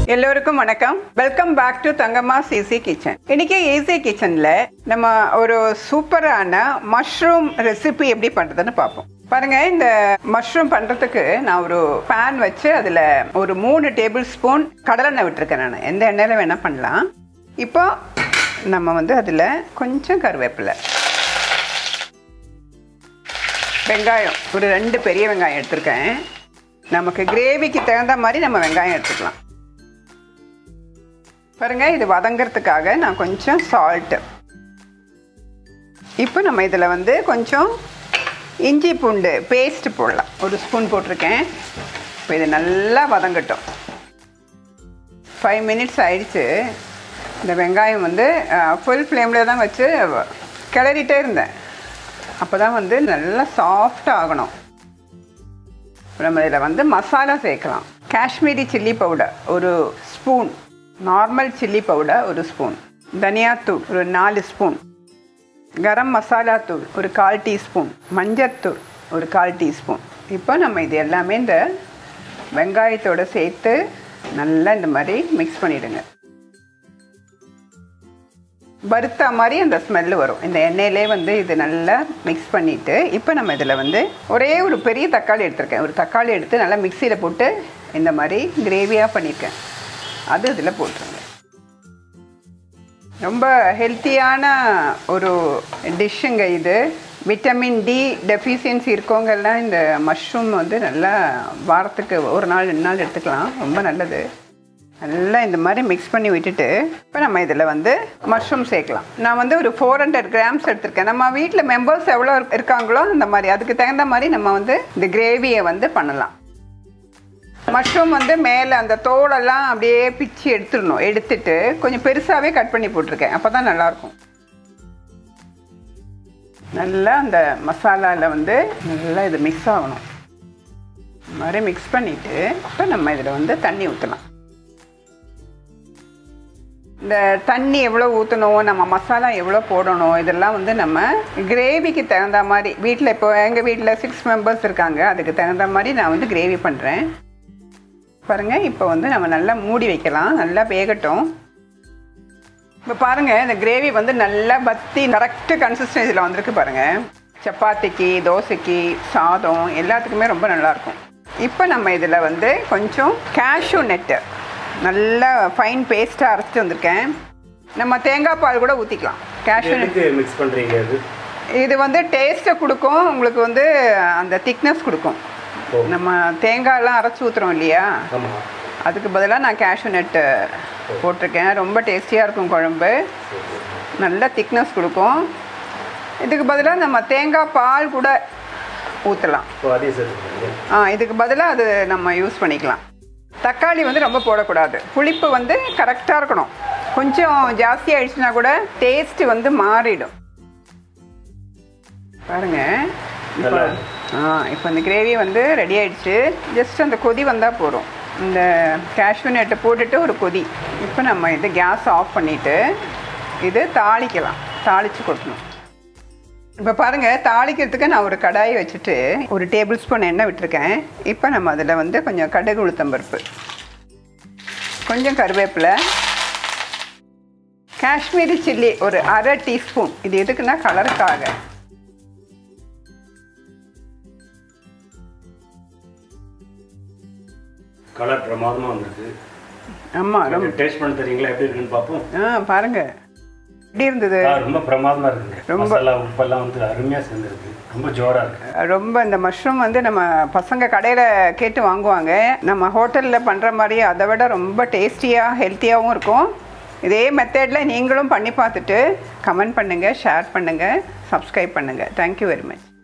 எல்லோருக்கும் வணக்கம் welcome back to தங்கம்மாஸ் ஈஸி கிச்சன் இன்னைக்கு ஈஸி கிச்சன்ல நம்ம ஒரு சூப்பரான மஷ்ரூம் ரெசிபி எப்படி பண்றதுன்னு பார்ப்போம் பாருங்க இந்த மஷ்ரூம் பண்றதுக்கு நான் ஒரு பேன் வச்சு அதுல ஒரு மூணு டேபிள் ஸ்பூன் கடலெண்ணெய் விட்டுருக்கேன் நான் எந்த எண்ணெயில வேணா பண்ணலாம் இப்போ நம்ம வந்து அதுல கொஞ்சம் கருவேப்பிலை வெங்காயம் ஒரு ரெண்டு பெரிய வெங்காயம் எடுத்திருக்கேன் நமக்கு கிரேவிக்கு தகுந்த மாதிரி நம்ம வெங்காயம் எடுத்துக்கலாம் பாருங்க இது வதங்கிறதுக்காக நான் கொஞ்சம் சால்ட்டு இப்போ நம்ம இதில் வந்து கொஞ்சம் இஞ்சி பூண்டு பேஸ்ட் போடலாம் ஒரு ஸ்பூன் போட்டிருக்கேன் இப்போ இது நல்லா வதங்கட்டும் ஃபைவ் மினிட்ஸ் ஆயிடுச்சு இந்த வெங்காயம் வந்து ஃபுல் ஃப்ளேமில் தான் வச்சு கிளறிட்டே இருந்தேன் அப்போ தான் வந்து நல்லா சாஃப்டாக ஆகணும் நம்ம இதில் வந்து மசாலா சேர்க்கலாம் காஷ்மீரி சில்லி பவுடர் ஒரு ஸ்பூன் நார்மல் சில்லி பவுடர் ஒரு ஸ்பூன் தனியாத்தூள் ஒரு நாலு ஸ்பூன் கரம் மசாலா தூள் ஒரு கால் டீஸ்பூன் மஞ்சத்தூள் ஒரு கால் டீஸ்பூன் இப்போ நம்ம இது எல்லாமே இந்த வெங்காயத்தோடு சேர்த்து நல்லா இந்த மாதிரி மிக்ஸ் பண்ணிவிடுங்க வறுத்த மாதிரி அந்த ஸ்மெல்லு வரும் இந்த எண்ணெயிலே வந்து இது நல்லா மிக்ஸ் பண்ணிவிட்டு இப்போ நம்ம இதில் வந்து ஒரே ஒரு பெரிய தக்காளி எடுத்திருக்கேன் ஒரு தக்காளி எடுத்து நல்லா மிக்சியில் போட்டு இந்த மாதிரி கிரேவியாக பண்ணியிருக்கேன் அது இதில் போட்டுருங்க ரொம்ப ஹெல்த்தியான ஒரு டிஷ்ஷுங்க இது விட்டமின் டி டெஃபிஷியன்சி இருக்கவங்கெல்லாம் இந்த மஷ்ரூம் வந்து நல்லா வாரத்துக்கு ஒரு நாள் ரெண்டு நாள் எடுத்துக்கலாம் ரொம்ப நல்லது நல்லா இந்த மாதிரி மிக்ஸ் பண்ணி விட்டுட்டு இப்போ நம்ம இதில் வந்து மஷ்ரூம் சேர்க்கலாம் நான் வந்து ஒரு ஃபோர் ஹண்ட்ரட் கிராம்ஸ் எடுத்திருக்கேன் நம்ம வீட்டில் மெம்பர்ஸ் எவ்வளோ இருக்காங்களோ அந்த மாதிரி அதுக்கு தகுந்த மாதிரி நம்ம வந்து இந்த கிரேவியை வந்து பண்ணலாம் மஷ்ரூம் வந்து மேலே அந்த தோலெல்லாம் அப்படியே பிச்சு எடுத்துடணும் எடுத்துட்டு கொஞ்சம் பெருசாகவே கட் பண்ணி போட்டிருக்கேன் அப்போ தான் நல்லாயிருக்கும் நல்லா அந்த மசாலாவில் வந்து நல்லா இது மிக்ஸ் ஆகணும் இந்த மாதிரி மிக்ஸ் பண்ணிவிட்டு இப்போ நம்ம இதில் வந்து தண்ணி ஊற்றலாம் இந்த தண்ணி எவ்வளோ ஊற்றணும் நம்ம மசாலா எவ்வளோ போடணும் இதெல்லாம் வந்து நம்ம கிரேவிக்கு தகுந்த மாதிரி வீட்டில் இப்போ எங்கள் வீட்டில் சிக்ஸ் மெம்பர்ஸ் இருக்காங்க அதுக்கு தகுந்த மாதிரி நான் வந்து கிரேவி பண்ணுறேன் பாருங்கள் இப்போ வந்து நம்ம நல்லா மூடி வைக்கலாம் நல்லா வேகட்டும் இப்போ பாருங்கள் இந்த கிரேவி வந்து நல்லா பத்தி கரெக்டு கன்சிஸ்டன்சியில் வந்திருக்கு பாருங்கள் சப்பாத்திக்கு தோசைக்கு சாதம் எல்லாத்துக்குமே ரொம்ப நல்லாயிருக்கும் இப்போ நம்ம இதில் வந்து கொஞ்சம் கேஷ்யூ நெட்டு நல்லா ஃபைன் பேஸ்ட்டாக அரைச்சிட்டு வந்திருக்கேன் நம்ம தேங்காய் பால் கூட ஊற்றிக்கலாம் கேஷ்யூ எதுக்கு மிக்ஸ் பண்ணுறீங்க அது இது வந்து டேஸ்ட்டை கொடுக்கும் உங்களுக்கு வந்து அந்த திக்னஸ் கொடுக்கும் ஓ. நம்ம தேங்காயெல்லாம் அரைச்சி ஊற்றுறோம் இல்லையா ஆமாம் அதுக்கு பதிலாக நான் கேஷ்யூ நட்டு போட்டிருக்கேன் ரொம்ப டேஸ்டியாக இருக்கும் குழம்பு நல்ல திக்னஸ் கொடுக்கும் இதுக்கு பதிலாக நம்ம தேங்காய் பால் கூட ஊற்றலாம் இப்போ அதையும் சேர்த்துக்கிறீங்க ஆ இதுக்கு பதிலாக அது நம்ம யூஸ் பண்ணிக்கலாம் தக்காளி வந்து ரொம்ப போடக்கூடாது புளிப்பு வந்து கரெக்டாக இருக்கணும் கொஞ்சம் ஜாஸ்தி ஆயிடுச்சுன்னா கூட டேஸ்ட் வந்து மாறிடும் பாருங்க இப்போ நல்லா ஆ இப்போ இந்த கிரேவி வந்து ரெடி ஆயிடுச்சு ஜஸ்ட் அந்த கொதி வந்தால் போதும் இந்த கேஷ்யூ நெட்டை போட்டுட்டு ஒரு கொதி இப்போ நம்ம இது கேஸ் ஆஃப் பண்ணிவிட்டு இது தாளிக்கலாம் தாளித்து கொட்டணும் இப்போ பாருங்கள் தாளிக்கிறதுக்கு நான் ஒரு கடாயை வச்சுட்டு ஒரு டேபிள் ஸ்பூன் எண்ணெய் விட்டுருக்கேன் இப்போ நம்ம அதில் வந்து கொஞ்சம் கடுகு உளுத்தம்பருப்பு கொஞ்சம் கருவேப்பிலை காஷ்மீரி சில்லி ஒரு அரை டீஸ்பூன் இது எதுக்குன்னா கலருக்காக கலர் பிரமாதமாக வந்திருக்கு ஆமாம் ரொம்ப கொஞ்சம் டேஸ்ட் பண்ண தெரியுங்களா எப்படி இருக்குன்னு பார்ப்போம் ஆ பாருங்க எப்படி இருந்தது ஆ, ரொம்ப பிரமாதமாக இருக்குங்க ரொம்ப- மசாலா உப்பெல்லாம் வந்து அருமையாக சேர்ந்துருக்கு ரொம்ப ஜோராக இருக்கு ரொம்ப இந்த மஷ்ரூம் வந்து நம்ம பசங்க கடையில் கேட்டு வாங்குவாங்க நம்ம ஹோட்டலில் பண்ணுற மாதிரி அதை விட ரொம்ப டேஸ்டியாக ஹெல்த்தியாகவும் இருக்கும் இதே மெத்தடில் நீங்களும் பண்ணி பார்த்துட்டு கமெண்ட் பண்ணுங்கள் ஷேர் பண்ணுங்கள் சப்ஸ்கிரைப் பண்ணுங்கள் தேங்க்யூ வெரி மச்